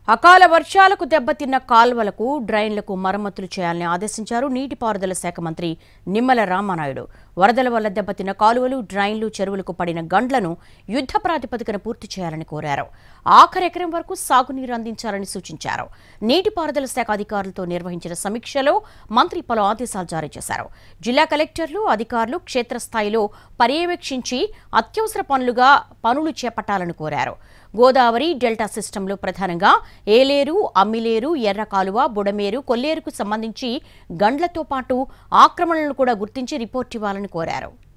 అకాల వర్షాలకు దెబ్బతిన్న కాల్వలకు డ్రైన్లకు మరమ్మతులు చేయాలని ఆదేశించారు నీటిపారుదల శాఖ మంత్రి నిమ్మల రామానాయుడు వరదల వల్ల దెబ్బతిన్న కాలువలు డ్రైన్లు చెరువులకు పడిన గండ్లను యుద్ధ ప్రాతిపదికన పూర్తి చేయాలని కోరారు ఆఖరి ఎకరం వరకు సాగునీరు అందించాలని సూచించారు నీటిపారుదల శాఖ అధికారులతో నిర్వహించిన సమీక్షలో మంత్రి పలు ఆదేశాలు జారీ చేశారు జిల్లా కలెక్టర్లు అధికారులు క్షేత్రస్థాయిలో పర్యవేక్షించి అత్యవసర పనులుగా పనులు చేపట్టాలని కోరారు గోదావరి డెల్టా సిస్టంలో ప్రధానంగా ఏలేరు అమ్మిలేరు ఎర్ర కాలువ బుడమేరు కొల్లేరుకు సంబంధించి గండ్లతో పాటు ఆక్రమణలను కూడా గుర్తించి రిపోర్ట్ ఇవ్వాలని కోరారు